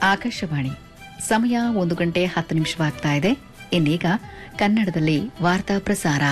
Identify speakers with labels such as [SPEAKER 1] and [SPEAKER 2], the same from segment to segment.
[SPEAKER 1] ಆಕಾಶವಾಣಿ ಸಮಯ ಒಂದು ಗಂಟೆ ಹತ್ತು ನಿಮಿಷವಾಗ್ತಾ ಇದೆ ಇನ್ನೀಗ ಕನ್ನಡದಲ್ಲಿ ವಾರ್ತಾ ಪ್ರಸಾರ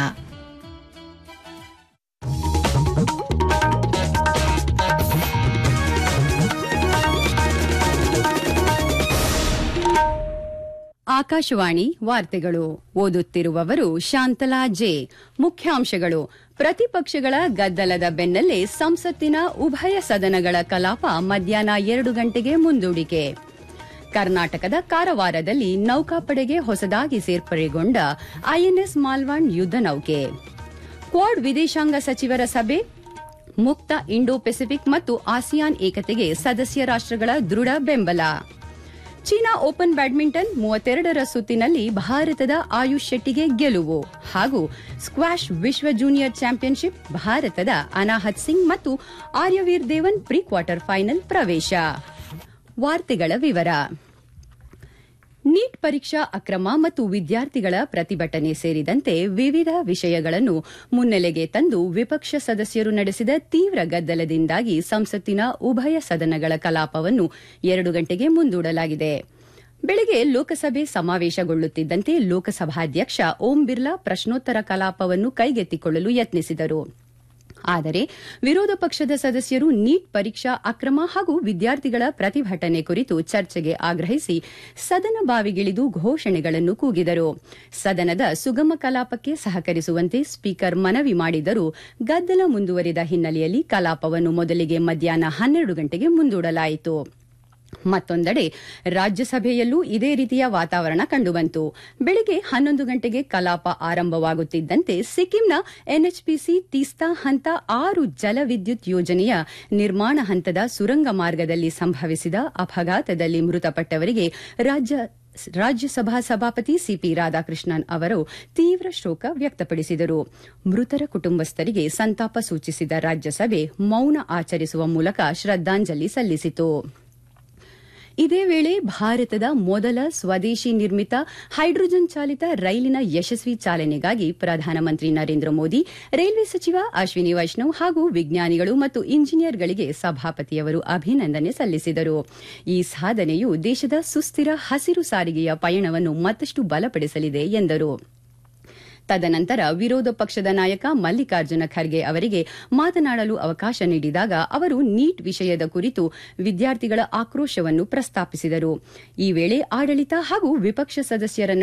[SPEAKER 2] ಆಕಾಶವಾಣಿ ವಾರ್ತೆಗಳು ಓದುತ್ತಿರುವವರು ಶಾಂತಲಾ ಜೆ ಮುಖ್ಯಾಂಶಗಳು ಪ್ರತಿಪಕ್ಷಗಳ ಗದ್ದಲದ ಬೆನ್ನಲ್ಲೇ ಸಂಸತ್ತಿನ ಉಭಯ ಸದನಗಳ ಕಲಾಪ ಮಧ್ಯಾಹ್ನ ಎರಡು ಗಂಟೆಗೆ ಮುಂದೂಡಿಕೆ ಕರ್ನಾಟಕದ ಕಾರವಾರದಲ್ಲಿ ನೌಕಾಪಡೆಗೆ ಹೊಸದಾಗಿ ಸೇರ್ಪಡೆಗೊಂಡ ಐಎನ್ಎಸ್ ಮಾಲ್ವಾಂಡ್ ಯುದ್ಧ ನೌಕೆ ಕ್ವಾಡ್ ವಿದೇಶಾಂಗ ಸಚಿವರ ಸಭೆ ಮುಕ್ತ ಇಂಡೋ ಪೆಸಿಫಿಕ್ ಮತ್ತು ಆಸಿಯಾನ್ ಏಕತೆಗೆ ಸದಸ್ಯ ರಾಷ್ಟ್ರಗಳ ದೃಢ ಬೆಂಬಲ ಚೀನಾ ಓಪನ್ ಬ್ಯಾಡ್ಮಿಂಟನ್ ಮೂವತ್ತೆರಡರ ಸುತ್ತಿನಲ್ಲಿ ಭಾರತದ ಆಯುಷ್ ಶೆಟ್ಟಿಗೆ ಗೆಲುವು ಹಾಗೂ ಸ್ಕ್ವಾಷ್ ವಿಶ್ವ ಜೂನಿಯರ್ ಚಾಂಪಿಯನ್ಶಿಪ್ ಭಾರತದ ಅನಾಹತ್ ಸಿಂಗ್ ಮತ್ತು Aryaveer Devan pre quarter final ಪ್ರವೇಶ ವಾರ್ತೆಗಳ ವಿವರ ನೀಟ್ ಪರೀಕ್ಷಾ ಅಕ್ರಮ ಮತ್ತು ವಿದ್ಯಾರ್ಥಿಗಳ ಪ್ರತಿಭಟನೆ ಸೇರಿದಂತೆ ವಿವಿಧ ವಿಷಯಗಳನ್ನು ಮುನ್ನೆಲೆಗೆ ತಂದು ವಿಪಕ್ಷ ಸದಸ್ಯರು ನಡೆಸಿದ ತೀವ್ರ ಗದ್ದಲದಿಂದಾಗಿ ಸಂಸತ್ತಿನ ಉಭಯ ಸದನಗಳ ಕಲಾಪವನ್ನು ಎರಡು ಗಂಟೆಗೆ ಮುಂದೂಡಲಾಗಿದೆ ಬೆಳಗ್ಗೆ ಲೋಕಸಭೆ ಸಮಾವೇಶಗೊಳ್ಳುತ್ತಿದ್ದಂತೆ ಲೋಕಸಭಾಧ್ಯಕ್ಷ ಓಂ ಬಿರ್ಲಾ ಪ್ರಶ್ನೋತ್ತರ ಕಲಾಪವನ್ನು ಕೈಗೆತ್ತಿಕೊಳ್ಳಲು ಯತ್ನಿಸಿದರು ಆದರೆ ವಿರೋಧ ಪಕ್ಷದ ಸದಸ್ಯರು ನೀಟ್ ಪರೀಕ್ಷಾ ಅಕ್ರಮ ಹಾಗೂ ವಿದ್ಯಾರ್ಥಿಗಳ ಪ್ರತಿಭಟನೆ ಕುರಿತು ಚರ್ಚೆಗೆ ಆಗ್ರಹಿಸಿ ಸದನ ಬಾವಿಗಿಳಿದು ಘೋಷಣೆಗಳನ್ನು ಕೂಗಿದರು ಸದನದ ಸುಗಮ ಕಲಾಪಕ್ಕೆ ಸಹಕರಿಸುವಂತೆ ಸ್ಪೀಕರ್ ಮನವಿ ಮಾಡಿದರೂ ಗದ್ದಲ ಮುಂದುವರಿದ ಹಿನ್ನೆಲೆಯಲ್ಲಿ ಕಲಾಪವನ್ನು ಮೊದಲಿಗೆ ಮಧ್ಯಾಹ್ನ ಹನ್ನೆರಡು ಗಂಟೆಗೆ ಮುಂದೂಡಲಾಯಿತು ಮತ್ತೊಂದೆಡೆ ರಾಜ್ಯಸಭೆಯಲ್ಲೂ ಇದೇ ರೀತಿಯ ವಾತಾವರಣ ಕಂಡುಬಂತು ಬೆಳಗ್ಗೆ ಹನ್ನೊಂದು ಗಂಟೆಗೆ ಕಲಾಪ ಆರಂಭವಾಗುತ್ತಿದ್ದಂತೆ ಸಿಕ್ಕಿಂನ ಎನ್ಎಚ್ಪಿಸಿ ತೀಸ್ತಾ ಹಂತ ಆರು ಜಲವಿದ್ಯುತ್ ಯೋಜನೆಯ ನಿರ್ಮಾಣ ಹಂತದ ಸುರಂಗ ಮಾರ್ಗದಲ್ಲಿ ಸಂಭವಿಸಿದ ಅಪಘಾತದಲ್ಲಿ ಮೃತಪಟ್ಟವರಿಗೆ ರಾಜ್ಯ ರಾಜ್ಯಸಭಾ ಸಭಾಪತಿ ಸಿಪಿ ರಾಧಾಕೃಷ್ಣನ್ ಅವರು ತೀವ್ರ ಶೋಕ ವ್ಯಕ್ತಪಡಿಸಿದರು ಮೃತರ ಕುಟುಂಬಸ್ಥರಿಗೆ ಸಂತಾಪ ಸೂಚಿಸಿದ ರಾಜ್ಯಸಭೆ ಮೌನ ಆಚರಿಸುವ ಮೂಲಕ ಶ್ರದ್ದಾಂಜಲಿ ಸಲ್ಲಿಸಿತು ಇದೇ ವೇಳೆ ಭಾರತದ ಮೊದಲ ಸ್ವದೇಶಿ ನಿರ್ಮಿತ ಹೈಡ್ರೋಜನ್ ಚಾಲಿತ ರೈಲಿನ ಯಶಸ್ವಿ ಚಾಲನೆಗಾಗಿ ಪ್ರಧಾನಮಂತ್ರಿ ನರೇಂದ್ರ ಮೋದಿ ರೈಲ್ವೆ ಸಚಿವ ಅಶ್ವಿನಿ ವೈಷ್ಣವ್ ಹಾಗೂ ವಿಜ್ಞಾನಿಗಳು ಮತ್ತು ಇಂಜಿನಿಯರ್ಗಳಿಗೆ ಸಭಾಪತಿಯವರು ಅಭಿನಂದನೆ ಸಲ್ಲಿಸಿದರು ಈ ಸಾಧನೆಯು ದೇಶದ ಸುಸ್ಥಿರ ಹಸಿರು ಸಾರಿಗೆಯ ಪಯಣವನ್ನು ಮತ್ತಷ್ಟು ಬಲಪಡಿಸಲಿದೆ ಎಂದರು ತದನಂತರ ವಿರೋಧ ಪಕ್ಷದ ನಾಯಕ ಮಲ್ಲಿಕಾರ್ಜುನ ಖರ್ಗೆ ಅವರಿಗೆ ಮಾತನಾಡಲು ಅವಕಾಶ ನೀಡಿದಾಗ ಅವರು ನೀಟ್ ವಿಷಯದ ಕುರಿತು ವಿದ್ಯಾರ್ಥಿಗಳ ಆಕ್ರೋಶವನ್ನು ಪ್ರಸ್ತಾಪಿಸಿದರು ಈ ವೇಳೆ ಆಡಳಿತ ಹಾಗೂ ವಿಪಕ್ಷ ಸದಸ್ಯರ